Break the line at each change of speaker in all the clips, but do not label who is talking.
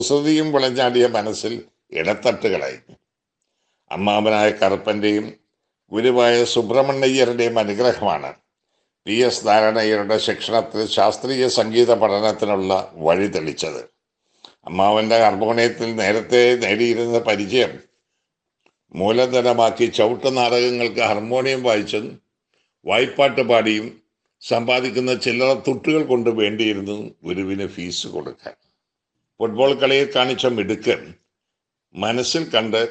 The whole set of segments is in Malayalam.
കുസൃതിയും വിളഞ്ഞാടിയ മനസ്സിൽ ഇടത്തട്ടുകളായി അമ്മാവനായ കറുപ്പന്റെയും ഗുരുവായ സുബ്രഹ്മണ്യയ്യരുടെയും അനുഗ്രഹമാണ് പി എസ് നാരായണയ്യരുടെ ശിക്ഷണത്തിൽ ശാസ്ത്രീയ സംഗീത പഠനത്തിനുള്ള വഴി തെളിച്ചത് അമ്മാവന്റെ ഹാർമോണിയത്തിൽ നേരത്തെ നേടിയിരുന്ന പരിചയം മൂലധനമാക്കി ചവിട്ട് നാടകങ്ങൾക്ക് ഹാർമോണിയം വായിച്ചും വായ്പാട്ട് പാടിയും സമ്പാദിക്കുന്ന ചില്ലറ തുട്ടുകൾ കൊണ്ട് വേണ്ടിയിരുന്നു ഗുരുവിന് ഫീസ് കൊടുക്കാൻ ഫുട്ബോൾ കളിയിൽ കാണിച്ച മിടുക്ക് മനസ്സിൽ കണ്ട്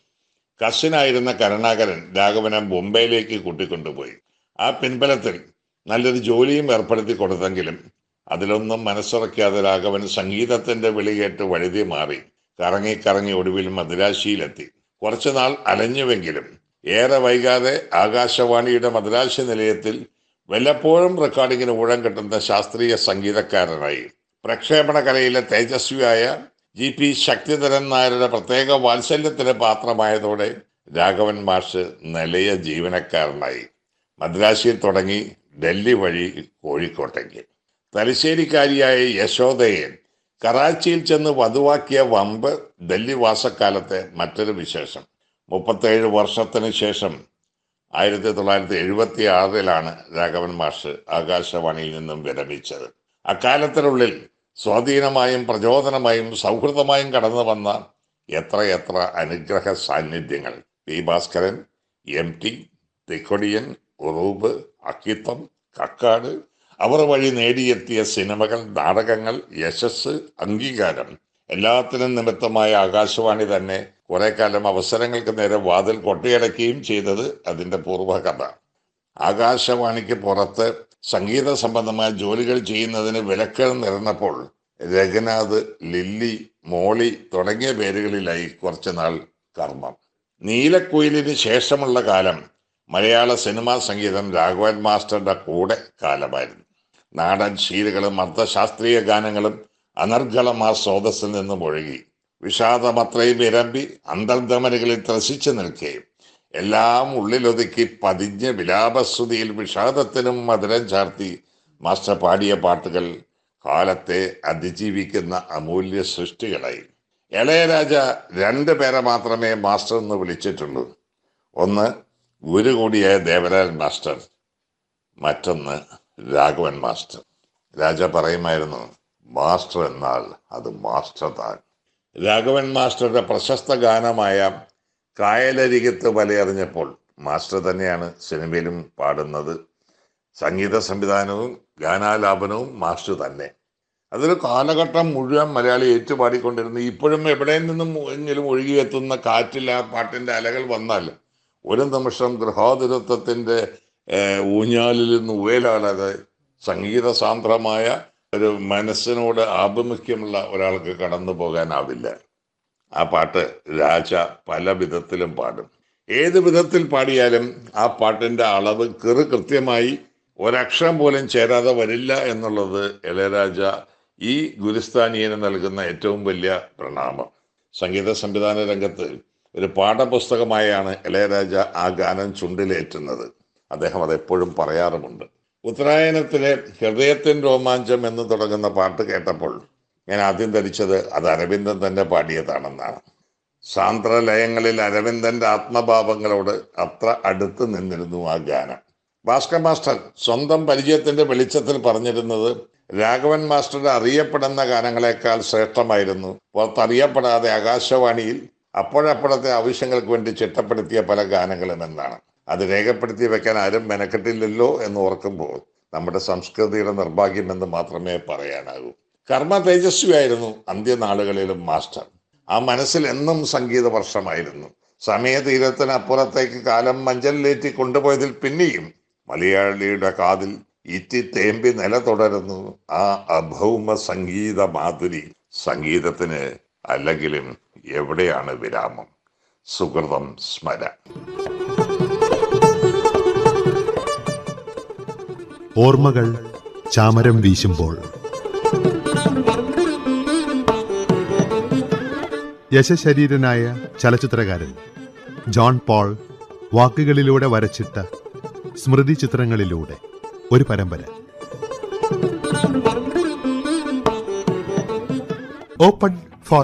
കസിനായിരുന്ന കരുണാകരൻ രാഘവനെ മുംബൈയിലേക്ക് കൂട്ടിക്കൊണ്ടുപോയി ആ പിൻബലത്തിൽ നല്ലൊരു ജോലിയും ഏർപ്പെടുത്തി കൊടുത്തെങ്കിലും അതിലൊന്നും മനസ്സുറയ്ക്കാതെ രാഘവൻ സംഗീതത്തിന്റെ വിളി കേട്ട് വഴുതി മാറി കറങ്ങി കറങ്ങി ഒടുവിൽ മദ്രാശിയിലെത്തി കുറച്ചുനാൾ അലഞ്ഞുവെങ്കിലും ഏറെ വൈകാതെ ആകാശവാണിയുടെ മദ്രാശി നിലയത്തിൽ വല്ലപ്പോഴും റെക്കോർഡിങ്ങിന് ഊഴം കിട്ടുന്ന ശാസ്ത്രീയ സംഗീതക്കാരനായി പ്രക്ഷേപണ കലയിലെ തേജസ്വിയായ ജി പി ശക്തിധരൻ നായരുടെ പ്രത്യേക വാത്സല്യത്തിന് പാത്രമായതോടെ രാഘവൻ മാഷ് നിലയ ജീവനക്കാരനായി മദ്രാശിയിൽ തുടങ്ങി ഡൽഹി വഴി കോഴിക്കോട്ടേക്ക് തലശ്ശേരിക്കാരിയായ യശോദയെ കറാച്ചിയിൽ ചെന്ന് വധുവാക്കിയ വമ്പ് ഡൽഹി വാസക്കാലത്തെ മറ്റൊരു വിശേഷം മുപ്പത്തേഴ് വർഷത്തിന് ശേഷം ആയിരത്തി തൊള്ളായിരത്തി എഴുപത്തി ആറിലാണ് രാഘവൻ മാഷ് ആകാശവാണിയിൽ നിന്നും വിരമിച്ചത് അക്കാലത്തിനുള്ളിൽ സ്വാധീനമായും പ്രചോദനമായും സൗഹൃദമായും കടന്നു വന്ന എത്രയെത്ര അനുഗ്രഹ സാന്നിധ്യങ്ങൾ പി ഭാസ്കരൻ എം ടി തിക്കൊടിയൻ ഉറൂബ് അക്കിത്തം കക്കാട് അവർ വഴി നേടിയെത്തിയ സിനിമകൾ നാടകങ്ങൾ യശസ് അംഗീകാരം എല്ലാത്തിനും നിമിത്തമായ ആകാശവാണി തന്നെ കുറെ കാലം അവസരങ്ങൾക്ക് നേരെ വാതിൽ കൊട്ടിയടക്കുകയും ചെയ്തത് അതിന്റെ പൂർവ്വകഥ ആകാശവാണിക്ക് പുറത്ത് സംഗീത സംബന്ധമായ ജോലികൾ ചെയ്യുന്നതിന് വിലക്കുകൾ നിറഞ്ഞപ്പോൾ രഘുനാഥ് ലില്ലി മോളി തുടങ്ങിയ പേരുകളിലായി കുറച്ചുനാൾ കർമ്മം നീലക്കുയിലിന് ശേഷമുള്ള കാലം മലയാള സിനിമാ സംഗീതം രാഘവൻ മാസ്റ്ററുടെ കൂടെ കാലമായിരുന്നു നാടൻ ശീലുകളും അർത്ഥശാസ്ത്രീയ ഗാനങ്ങളും അനർഗളമാ സ്രോതസ്സിൽ നിന്നും ഒഴുകി വിഷാദമത്രയും ഇരമ്പി അന്തർധമനുകളിൽ ത്രസിച്ചു നിൽക്കുകയും എല്ലാം ഉള്ളിലൊതുക്കി പതിഞ്ഞ വിലാപസ്തുതിയിൽ വിഷാദത്തിനും മധുരം ചാർത്തി മാസ്റ്റർ പാടിയ പാട്ടുകൾ കാലത്തെ അതിജീവിക്കുന്ന അമൂല്യ സൃഷ്ടികളായി ഇളയരാജ രണ്ട് പേരെ മാത്രമേ മാസ്റ്റർ എന്ന് വിളിച്ചിട്ടുള്ളൂ ഒന്ന് ഗുരു കൂടിയായ ദേവരാജൻ മാസ്റ്റർ മറ്റൊന്ന് രാഘവൻ മാസ്റ്റർ രാജ പറയുമായിരുന്നു മാസ്റ്റർ എന്നാൽ അത് മാസ്റ്റർ താൻ രാഘവൻ മാസ്റ്ററുടെ പ്രശസ്ത ഗാനമായ കായലരികത്ത് വലയെറിഞ്ഞപ്പോൾ മാസ്റ്റർ തന്നെയാണ് സിനിമയിലും പാടുന്നത് സംഗീത സംവിധാനവും ഗാനാലാപനവും മാസ്റ്റർ തന്നെ അതൊരു കാലഘട്ടം മുഴുവൻ മലയാളി ഏറ്റുപാടിക്കൊണ്ടിരുന്നു ഇപ്പോഴും എവിടെ നിന്നും എങ്കിലും ഒഴുകിയെത്തുന്ന കാറ്റിൽ ആ പാട്ടിന്റെ അലകൾ വന്നാൽ ഒരു നിമിഷം ഗൃഹാതുരത്വത്തിന്റെ ഏഹ്, ഊഞ്ഞാലിൽ നിന്ന് ഉയലാടാതെ സംഗീത സാന്ദ്രമായ ഒരു മനസ്സിനോട് ആഭിമുഖ്യമുള്ള ഒരാൾക്ക് കടന്നു പോകാനാവില്ല ആ പാട്ട് രാജ പല വിധത്തിലും പാടും ഏത് വിധത്തിൽ പാടിയാലും ആ പാട്ടിന്റെ അളവ് കൃ കൃത്യമായി ഒരക്ഷരം പോലും ചേരാതെ വരില്ല എന്നുള്ളത് ഇളയരാജ ഈ ഗുരുസ്ഥാനീയന് നൽകുന്ന ഏറ്റവും വലിയ പ്രണാമം സംഗീത സംവിധാന രംഗത്ത് ഒരു പാഠപുസ്തകമായാണ് ഇളയരാജ ആ ഗാനം ചുണ്ടിലേറ്റുന്നത് അദ്ദേഹം അത് എപ്പോഴും പറയാറുമുണ്ട് ഉത്തരായനത്തിലെ ഹൃദയത്തിൻ രോമാഞ്ചം എന്ന് തുടങ്ങുന്ന പാട്ട് കേട്ടപ്പോൾ ഞാൻ ആദ്യം ധരിച്ചത് അത് അരവിന്ദൻ തന്നെ പാടിയതാണെന്നാണ് സാന്ദ്രലയങ്ങളിൽ അരവിന്ദന്റെ ആത്മഭാവങ്ങളോട് അത്ര അടുത്ത് നിന്നിരുന്നു ആ ഗാനം ഭാസ്കർ മാസ്റ്റർ സ്വന്തം പരിചയത്തിന്റെ വെളിച്ചത്തിൽ പറഞ്ഞിരുന്നത് രാഘവൻ മാസ്റ്ററുടെ അറിയപ്പെടുന്ന ഗാനങ്ങളെക്കാൾ ശ്രേഷ്ഠമായിരുന്നു പുറത്തറിയപ്പെടാതെ ആകാശവാണിയിൽ അപ്പോഴപ്പോഴത്തെ ആവശ്യങ്ങൾക്ക് വേണ്ടി ചിട്ടപ്പെടുത്തിയ പല ഗാനങ്ങളും എന്നാണ് അത് രേഖപ്പെടുത്തി വെക്കാൻ ആരും മെനക്കെട്ടില്ലല്ലോ എന്ന് ഓർക്കുമ്പോൾ നമ്മുടെ സംസ്കൃതിയുടെ നിർഭാഗ്യമെന്ന് മാത്രമേ പറയാനാകൂ കർമ്മ തേജസ്വിയായിരുന്നു അന്ത്യനാളുകളിലും മാസ്റ്റർ ആ മനസ്സിൽ എന്നും സംഗീത വർഷമായിരുന്നു സമയതീരത്തിന് അപ്പുറത്തേക്ക് കാലം മഞ്ചലിലേറ്റി കൊണ്ടുപോയതിൽ പിന്നെയും മലയാളിയുടെ കാതിൽ ഇറ്റി തേമ്പി നില തുടരുന്നു ആ അഭൗമ സംഗീത മാധുരി സംഗീതത്തിന് അല്ലെങ്കിലും എവിടെയാണ് വിരാമം സുഹൃതം സ്മര
ഓർമ്മകൾ ചാമരം വീശുമ്പോൾ യശശരീരനായ ചലച്ചിത്രകാരൻ ജോൺ പോൾ വാക്കുകളിലൂടെ വരച്ചിട്ട സ്മൃതി ചിത്രങ്ങളിലൂടെ ഒരു പരമ്പര ഓപ്പൺ